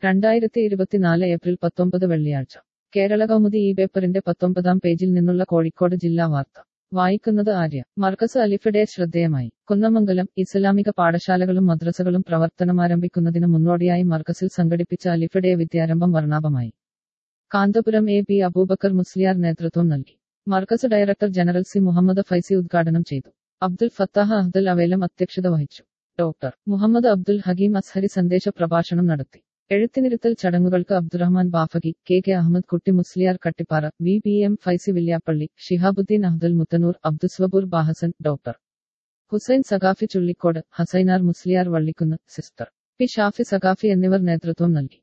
രണ്ടായിരത്തി ഇരുപത്തിനാല് ഏപ്രിൽ പത്തൊമ്പത് വെള്ളിയാഴ്ച കേരള കൗമുദി ഈ പേപ്പറിന്റെ പത്തൊമ്പതാം പേജിൽ നിന്നുള്ള കോഴിക്കോട് ജില്ലാ വാർത്ത വായിക്കുന്നത് ആര്യ മർക്കസ് അലിഫിഡെ ശ്രദ്ധേയമായി കുന്നമംഗലം ഇസ്ലാമിക പാഠശാലകളും മദ്രസകളും പ്രവർത്തനമാരംഭിക്കുന്നതിന് മുന്നോടിയായി മർക്കസിൽ സംഘടിപ്പിച്ച അലിഫിഡെ വിദ്യാരംഭം വർണ്ണാഭമായി കാന്തപുരം എ പി അബൂബക്കർ മുസ്ലിയാർ നേതൃത്വം നൽകി Markaz director general C Muhammed Faizy ഉദ്ഘാടനം ചെയ്തു അബ്ദുൽ ഫത്താഹ് അഹ്ദൽ അവേലം അധ്യക്ഷത വഹിച്ചു ഡോക്ടർ മുഹമ്മദ് അബ്ദുൽ ഹക്കീം അസ്ഹരി സന്ദേശ പ്രഭാഷണം നടത്തി എഴുത്തിനിരുത്തൽ ചടങ്ങുകൾക്ക് Abdurahman Bafaqi K K Ahmed Kutty Musliyar Kattippara V P M Faizy Villyappally Shihabuddin Ahdal Muthanoor Abdussaboor Bahasan doctor Hussain Saquafi Chullikkode Hassainar Musliyar Vallikkunnu sister P Shafi Saquafi എന്നിവർ നേതൃത്വം നൽകി